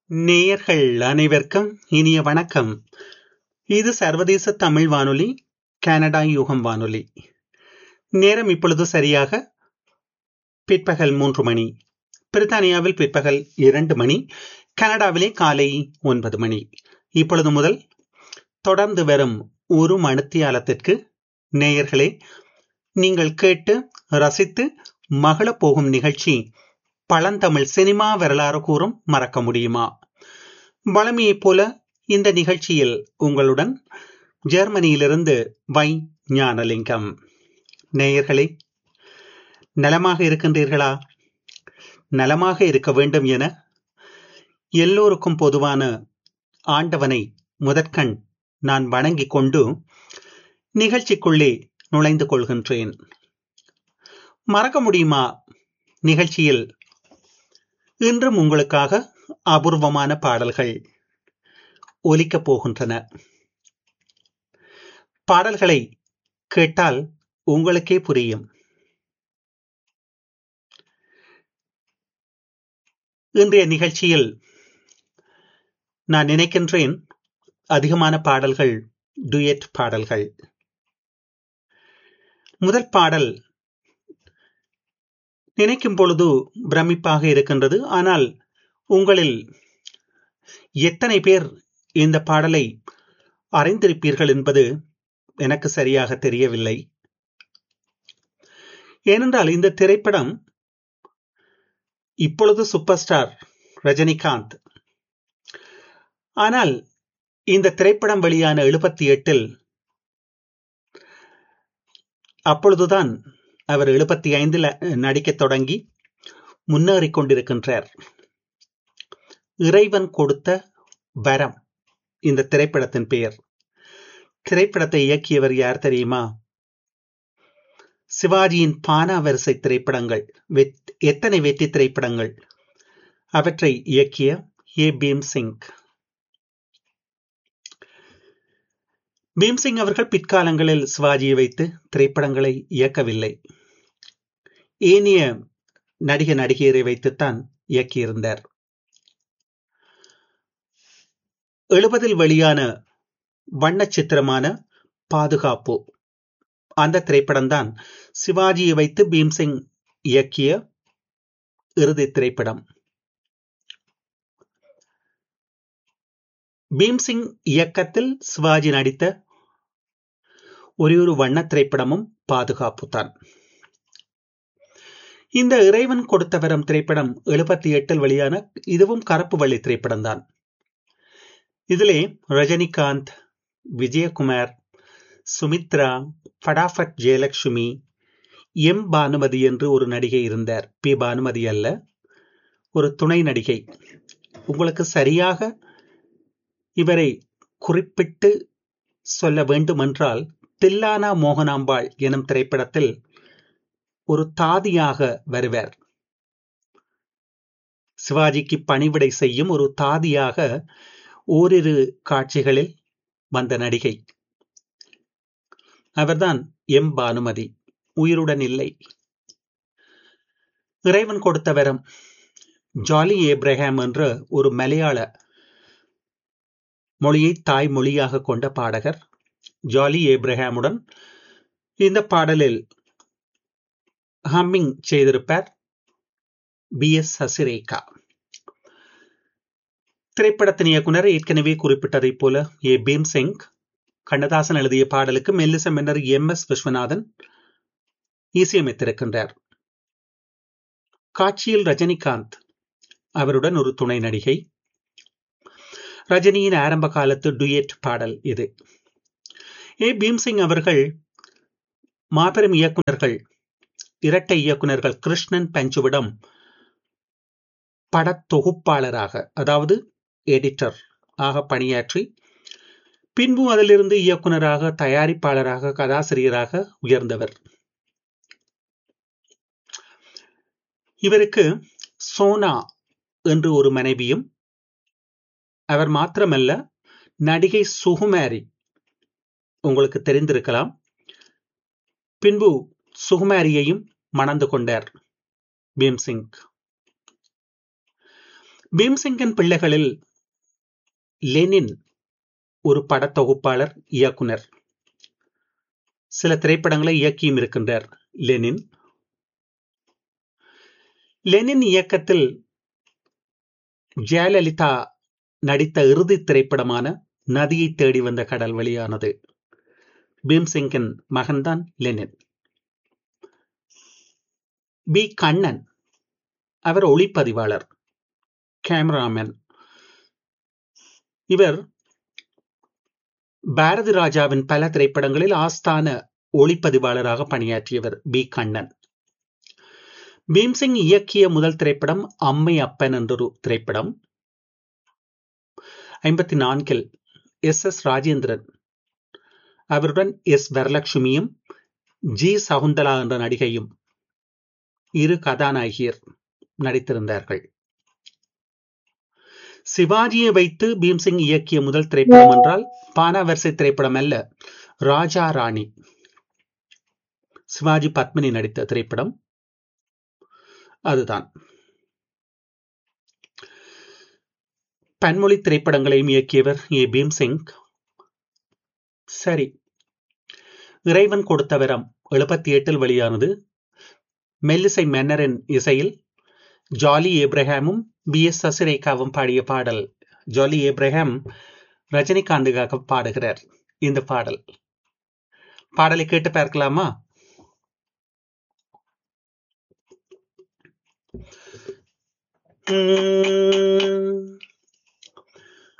நேயர்கள் அனைவருக்கும் இனிய வணக்கம் இது சர்வதேச தமிழ் வானொலி கனடா யுகம் வானொலி நேரம் இப்பொழுது சரியாக பிற்பகல் மூன்று மணி பிரித்தானியாவில் பிற்பகல் இரண்டு மணி கனடாவிலே காலை ஒன்பது மணி இப்பொழுது முதல் தொடர்ந்து வரும் ஒரு மணித்தியாலத்திற்கு நேயர்களே நீங்கள் கேட்டு ரசித்து மகளப் போகும் நிகழ்ச்சி பழந்தமிழ் சினிமா வரலாறு கூறும் மறக்க முடியுமா வளமையைப் போல இந்த நிகழ்ச்சியில் உங்களுடன் ஜெர்மனியிலிருந்து வை ஞானலிங்கம் நேயர்களே நலமாக இருக்கின்றீர்களா நலமாக இருக்க வேண்டும் என எல்லோருக்கும் பொதுவான ஆண்டவனை முதற்கண் நான் வணங்கிக் கொண்டு நிகழ்ச்சிக்குள்ளே நுழைந்து கொள்கின்றேன் மறக்க முடியுமா நிகழ்ச்சியில் இன்றும் உங்களுக்காக அபூர்வமான பாடல்கள் ஒலிக்கப் போகின்றன பாடல்களை கேட்டால் உங்களுக்கே புரியும் இன்றைய நிகழ்ச்சியில் நான் நினைக்கின்றேன் அதிகமான பாடல்கள் டுயட் பாடல்கள் முதல் பாடல் நினைக்கும் பொழுது பிரமிப்பாக இருக்கின்றது ஆனால் உங்களில் எத்தனை பேர் இந்த பாடலை அறிந்திருப்பீர்கள் என்பது எனக்கு சரியாக தெரியவில்லை ஏனென்றால் இந்த திரைப்படம் இப்பொழுது சூப்பர் ஸ்டார் ரஜினிகாந்த் ஆனால் இந்த திரைப்படம் வெளியான எழுபத்தி எட்டில் அப்பொழுதுதான் அவர் எழுபத்தி ஐந்தில் நடிக்கத் தொடங்கி முன்னேறிக் கொண்டிருக்கின்றார் இறைவன் கொடுத்த வரம் இந்த திரைப்படத்தின் பெயர் திரைப்படத்தை இயக்கியவர் யார் தெரியுமா சிவாஜியின் பானா வரிசை திரைப்படங்கள் எத்தனை வெற்றி திரைப்படங்கள் அவற்றை இயக்கிய ஏ பீம் சிங் பீம்சிங் அவர்கள் பிற்காலங்களில் சிவாஜியை வைத்து திரைப்படங்களை இயக்கவில்லை ஏனிய நடிக நடிகையரை வைத்துத்தான் இயக்கியிருந்தார் எழுபதில் வெளியான வண்ண சித்திரமான பாதுகாப்பு அந்த திரைப்படம்தான் சிவாஜியை வைத்து பீம்சிங் இயக்கிய இறுதி திரைப்படம் பீம்சிங் இயக்கத்தில் சிவாஜி நடித்த ஒரே ஒரு வண்ண திரைப்படமும் பாதுகாப்பு தான் இந்த இறைவன் கொடுத்த வரம் திரைப்படம் எழுபத்தி எட்டில் வெளியான இதுவும் கருப்பு வள்ளி திரைப்படம் தான் இதிலே ரஜினிகாந்த் விஜயகுமார் சுமித்ரா ஃபடாஃபட் ஜெயலட்சுமி எம் பானுமதி என்று ஒரு நடிகை இருந்தார் பி பானுமதி அல்ல ஒரு துணை நடிகை உங்களுக்கு சரியாக இவரை குறிப்பிட்டு சொல்ல வேண்டுமென்றால் தில்லானா மோகனாம்பாள் எனும் திரைப்படத்தில் ஒரு தாதியாக வருவார் சிவாஜிக்கு பணிவிடை செய்யும் ஒரு தாதியாக ஓரிரு காட்சிகளில் வந்த நடிகை அவர்தான் எம் பானுமதி உயிருடன் இல்லை இறைவன் கொடுத்த வரம் ஜாலி ஏப்ரஹாம் என்ற ஒரு மலையாள மொழியை தாய் மொழியாக கொண்ட பாடகர் ஜாலி ஏப்ரஹாமுடன் இந்த பாடலில் ஹம்மிங் செய்திருப்பார் பி எஸ் சசிரேகா திரைப்படத்தின் இயக்குனர் ஏற்கனவே குறிப்பிட்டதைப் போல ஏ பீம் சிங் கண்ணதாசன் எழுதிய பாடலுக்கு மெல்லிச மன்னர் எம் எஸ் விஸ்வநாதன் இசையமைத்திருக்கின்றார் காட்சியில் ரஜினிகாந்த் அவருடன் ஒரு துணை நடிகை ரஜினியின் ஆரம்ப காலத்து டுயட் பாடல் இது ஏ பீம்சிங் அவர்கள் மாபெரும் இயக்குநர்கள் இரட்டை இயக்குநர்கள் கிருஷ்ணன் பஞ்சுவிடம் படத்தொகுப்பாளராக அதாவது எடிட்டர் ஆக பணியாற்றி பின்பு அதிலிருந்து இயக்குநராக தயாரிப்பாளராக கதாசிரியராக உயர்ந்தவர் இவருக்கு சோனா என்று ஒரு மனைவியும் அவர் மாத்திரமல்ல நடிகை சுகுமாரி உங்களுக்கு தெரிந்திருக்கலாம் பின்பு சுகுமாரியையும் மணந்து கொண்டார் பீம்சிங் பீம்சிங்கன் பிள்ளைகளில் லெனின் ஒரு படத்தொகுப்பாளர் இயக்குனர் சில திரைப்படங்களை இயக்கியும் இருக்கின்றார் லெனின் லெனின் இயக்கத்தில் ஜெயலலிதா நடித்த இறுதி திரைப்படமான நதியை தேடி வந்த கடல் வெளியானது பீம்சிங்கின் மகன்தான் லெனின் பி கண்ணன் அவர் ஒளிப்பதிவாளர் கேமராமேன் இவர் பாரதி ராஜாவின் பல திரைப்படங்களில் ஆஸ்தான ஒளிப்பதிவாளராக பணியாற்றியவர் பி கண்ணன் பீம்சிங் இயக்கிய முதல் திரைப்படம் அம்மை அப்பன் என்றொரு திரைப்படம் ஐம்பத்தி நான்கில் எஸ் எஸ் ராஜேந்திரன் அவருடன் எஸ் வரலட்சுமியும் ஜி சகுந்தலா என்ற நடிகையும் இரு கதாநாயகியர் நடித்திருந்தார்கள் சிவாஜியை வைத்து பீம்சிங் இயக்கிய முதல் திரைப்படம் என்றால் பானாவரிசை திரைப்படம் அல்ல ராஜா ராணி சிவாஜி பத்மினி நடித்த திரைப்படம் அதுதான் பன்மொழி திரைப்படங்களையும் இயக்கியவர் ஏ பீம்சிங் சரி இறைவன் கொடுத்த வரம் எழுபத்தி எட்டில் வெளியானது மெல்லிசை மன்னரின் இசையில் ஜாலி ஏப்ரஹாமும் பி எஸ் சசிரேகாவும் பாடிய பாடல் ஜாலி ஏப்ரஹாம் ரஜினிகாந்துக்காக பாடுகிறார் இந்த பாடல் பாடலை கேட்டு பார்க்கலாமா